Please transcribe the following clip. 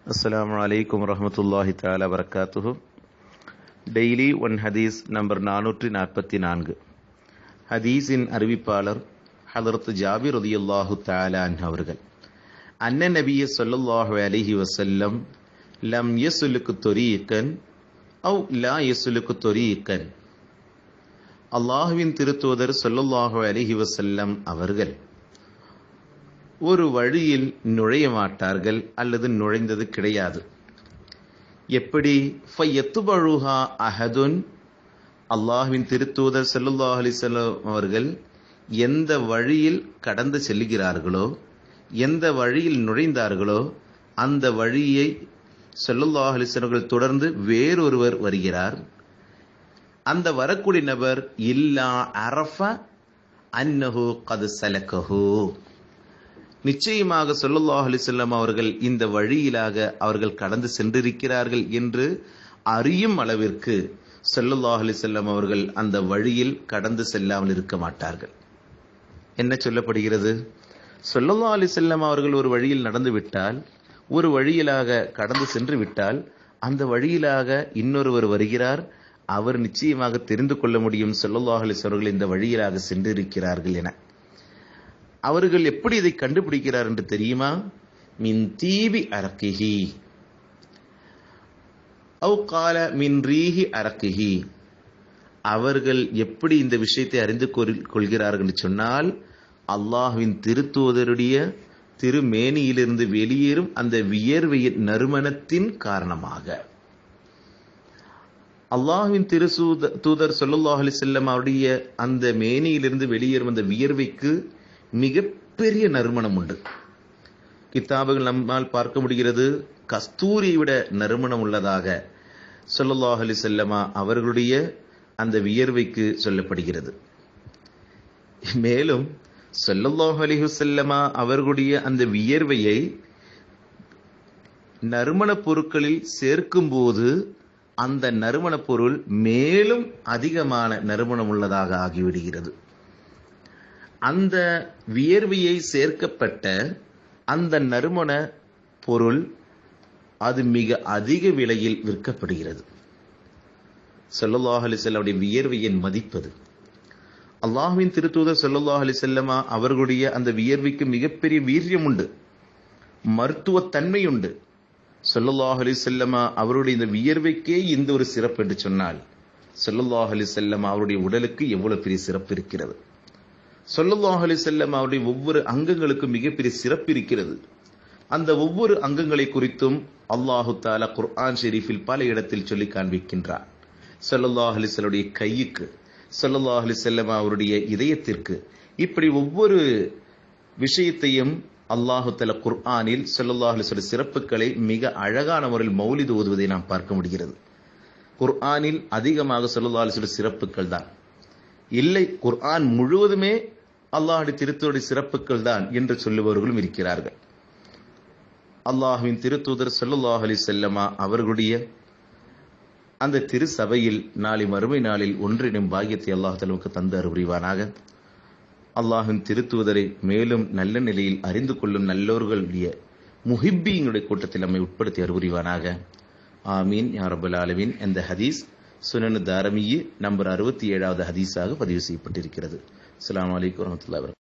அஸ்ஸலாமு அலைக்கும் வரஹமத்துல்லாஹி தஆலா வரகாத்துஹு டெய்லி ஒன் ஹதீஸ் நம்பர் நானூற்றி நாற்பத்தி நான்கு ஹதீஸின் அறிவிப்பாளர் ஹதரத் ஜாபிர் ரதியுல்லாஹு தஆலா அன்ஹு அவர்கள் அன்ன நபிய ஸல்லல்லாஹு அலைஹி வஸல்லம் லம் யஸ்லுக்கு தொரீக்கன் அவு லா யஸ்லுக்கு தொரீக்கன் அல்லாஹுவின் திருத்தூதர் ஸல்லல்லாஹு அலைஹி வஸல்லம் அவர்கள் ஒரு வழியில் நுழைய மாட்டார்கள் அல்லது நுழைந்தது கிடையாது எப்படி ஃபையத்துபழுஹா அஹதுன் அல்லாஹ்வின் திருத்தூதர் ஸல்லல்லாஹு அலைஹி வஸல்லம் அவர்கள் எந்த வழியில் கடந்து செல்லுகிறார்களோ எந்த வழியில் நுழைந்தார்களோ அந்த வழியை ஸல்லல்லாஹு அலைஹி வஸல்லம் அவர்கள் தொடர்ந்து வேறொருவர் வருகிறார் அந்த வரக்கூடிய நபர் இல்லா அரஃப அன்னஹு கது சலக்கஹு நிச்சயமாக சொல்லுல்லாஹ் அலிசல்லாம் அவர்கள் இந்த வழியிலாக அவர்கள் கடந்து சென்றிருக்கிறார்கள் என்று அறியும் அளவிற்கு சொல்லுல்லாஹ் அலிசல்லாம் அவர்கள் அந்த வழியில் கடந்து செல்லாமல் இருக்க மாட்டார்கள் என்ன சொல்லப்படுகிறது சொல்லல்லா அலிசல்லாம் அவர்கள் ஒரு வழியில் நடந்து விட்டால் ஒரு வழியிலாக கடந்து சென்று விட்டால் அந்த வழியிலாக இன்னொருவர் வருகிறார் அவர் நிச்சயமாக தெரிந்து கொள்ள முடியும் சொல்லல்லாஹ் அலிஸ் அவர்கள் இந்த வழியிலாக சென்றிருக்கிறார்கள் என அவர்கள் எப்படி இதை கண்டுபிடிக்கிறார் என்று தெரியுமா மின் தீபி அரக்கிஹி அவு கால மின் ரீஹி அரக்கிஹி அவர்கள் எப்படி இந்த விஷயத்தை அறிந்து கொள்கிறார்கள் என்று சொன்னால் அல்லாஹுவின் திருத்துவதருடைய திருமேனியிலிருந்து வெளியேறும் அந்த வியர்வையின் நறுமணத்தின் காரணமாக அல்லாஹுவின் திரு தூதர் சொல்லுல்லாஹ் அலி செல்லம் அவருடைய அந்த மேனியிலிருந்து வெளியேறும் அந்த வியர்வைக்கு மிகப்பெரிய நறுமணம் உண்டு கித்தாபுகள் நம்மால் பார்க்க முடிகிறது கஸ்தூரியை விட நறுமணம் உள்ளதாக சொல்லல்லாஹ் அலி செல்லமா அவர்களுடைய அந்த வியர்வைக்கு சொல்லப்படுகிறது மேலும் சொல்லல்லாஹ் அலிஹு செல்லமா அவர்களுடைய அந்த வியர்வையை நறுமணப் பொருட்களில் சேர்க்கும் போது அந்த நறுமணப் பொருள் மேலும் அதிகமான நறுமணம் உள்ளதாக ஆகிவிடுகிறது அந்த வியர்வையை சேர்க்கப்பட்ட அந்த நறுமண பொருள் அது மிக அதிக விலையில் விற்கப்படுகிறது சொல்லல்லாஹ் அலிசல்லாவுடைய வியர்வையின் மதிப்பது அல்லாஹுவின் திருத்தூதர் சொல்லல்லாஹ் அலிசல்லமா அவர்களுடைய அந்த வியர்வைக்கு மிகப்பெரிய வீரியம் உண்டு மருத்துவத்தன்மை உண்டு சொல்லல்லாஹ் அலி செல்லமா அவருடைய இந்த வியர்வைக்கே இந்த ஒரு சிறப்பு என்று சொன்னால் சொல்லல்லாஹ் அலி செல்லமா அவருடைய உடலுக்கு எவ்வளவு பெரிய சிறப்பு இருக்கிறது சொல்லல்லாஹ் அலி செல்லம் அவருடைய ஒவ்வொரு அங்கங்களுக்கும் மிகப்பெரிய சிறப்பு இருக்கிறது அந்த ஒவ்வொரு அங்கங்களை குறித்தும் அல்லாஹு தாலா குர்ஆன் ஷெரீஃபில் பல இடத்தில் சொல்லி காண்பிக்கின்றார் சொல்லல்லாஹ் அலிசல்லுடைய கையுக்கு சொல்லல்லாஹ் அலி செல்லம் அவருடைய இதயத்திற்கு இப்படி ஒவ்வொரு விஷயத்தையும் அல்லாஹு தல குர்ஆனில் சொல்லல்லாஹ் அலிசோட சிறப்புகளை மிக அழகான முறையில் மௌலிது ஓதுவதை நாம் பார்க்க முடிகிறது குர்ஆனில் அதிகமாக சொல்லல்லாஹ் அலிசோட சிறப்புகள் தான் இல்லை குர்ஆன் முழுவதுமே அல்லாஹுடைய திருத்தோடைய சிறப்புகள் தான் என்று சொல்லுபவர்களும் இருக்கிறார்கள் அல்லாஹுவின் திருத்தூதர் சொல்லல்லாஹ் அலி செல்லமா அவர்களுடைய அந்த திரு சபையில் நாளை மறுமை நாளில் ஒன்றினும் பாகியத்தை அல்லாஹ் தலவுக்கு தந்து அறிவுரிவானாக அல்லாஹின் திருத்துவதரை மேலும் நல்ல நிலையில் அறிந்து கொள்ளும் நல்லோர்களுடைய முஹிப்பிங்களுடைய கூட்டத்தில் நம்மை உட்படுத்தி அறிவுரிவானாக ஆமீன் யாரபுல் ஆலமின் என்ற ஹதீஸ் சுனனு தாரமியு நம்பர் அறுபத்தி ஏழாவது ஹதீஸாக பதிவு செய்யப்பட்டிருக்கிறது அஸ்லாம் வலைக்கம் வரமத்துல